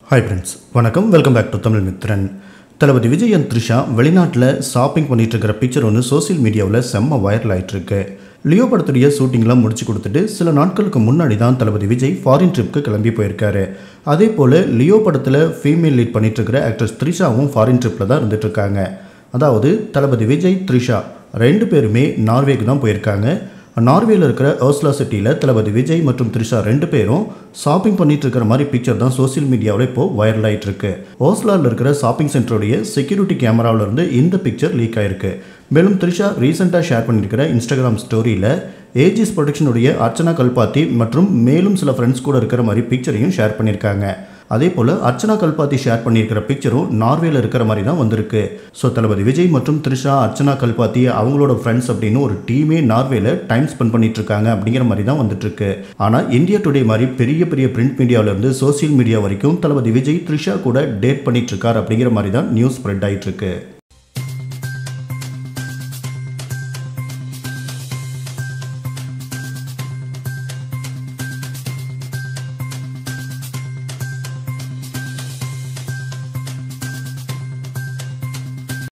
hi friends வணக்கம் welcome back to Tamil Mithran Thalapathy Vijay and Trisha வெளிநாட்டில் shopping பண்ணிட்டு இருக்கிற பிக்சர் ஒன்று சோஷியல் மீடியாவில் செம்ம வைரல் ஆயிட்டு இருக்கு லியோ படத்துடைய ஷூட்டிங்லாம் முடிச்சு கொடுத்துட்டு சில நாட்களுக்கு முன்னாடி தான் தளபதி விஜய் ஃபாரின் ட்ரிப்க்கு கிளம்பி போயிருக்காரு அதே போல் லியோ படத்தில் ஃபீமேல் லீட் பண்ணிட்டு இருக்கிற ஆக்ட்ரஸ் த்ரிஷாவும் ஃபாரின் ட்ரிப்பில் தான் இருந்துட்டு இருக்காங்க அதாவது தளபதி விஜய் த்ரிஷா ரெண்டு பேருமே நார்வேக்கு தான் போயிருக்காங்க நார்வேல இருக்கிற ஓஸ்லா சிட்டியில் தளபதி விஜய் மற்றும் த்ரிஷா ரெண்டு பேரும் ஷாப்பிங் பண்ணிட்டு இருக்கிற மாதிரி பிக்சர் தான் சோஷியல் மீடியாவில் இப்போ வைரல் ஆயிட்டு இருக்கு ஓஸ்லாவில் இருக்கிற ஷாப்பிங் சென்டருடைய செக்யூரிட்டி கேமராவில் இருந்து இந்த பிக்சர் லீக் ஆயிருக்கு மேலும் த்ரிஷா ரீசெண்டாக ஷேர் பண்ணியிருக்கிற இன்ஸ்டாகிராம் ஸ்டோரியில் ஏஜிஸ் ப்ரொடக்ஷனுடைய அர்ச்சனா கல்பாத்தி மற்றும் மேலும் சில ஃப்ரெண்ட்ஸ் கூட இருக்கிற மாதிரி பிக்சரையும் ஷேர் பண்ணியிருக்காங்க அதே போல் அர்ச்சனா கல்பாத்தி ஷேர் பண்ணியிருக்கிற பிக்சரும் நார்வேல இருக்கிற மாதிரி தான் வந்திருக்கு ஸோ தளபதி விஜய் மற்றும் த்ரிஷா அர்ச்சனா கல்பாத்தி அவங்களோட ஃப்ரெண்ட்ஸ் அப்படின்னு ஒரு டீமே நார்வேல டைம் ஸ்பெண்ட் பண்ணிட்டு இருக்காங்க அப்படிங்கிற மாதிரி தான் வந்துட்டு இருக்கு ஆனால் இந்தியா டுடே மாதிரி பெரிய பெரிய பிரிண்ட் மீடியாவில இருந்து சோசியல் மீடியா வரைக்கும் தளபதி விஜய் த்ரிஷா கூட டேட் பண்ணிட்டு இருக்கார் அப்படிங்கிற மாதிரி தான் நியூஸ் ஸ்ப்ரெட் ஆயிட்டு இருக்கு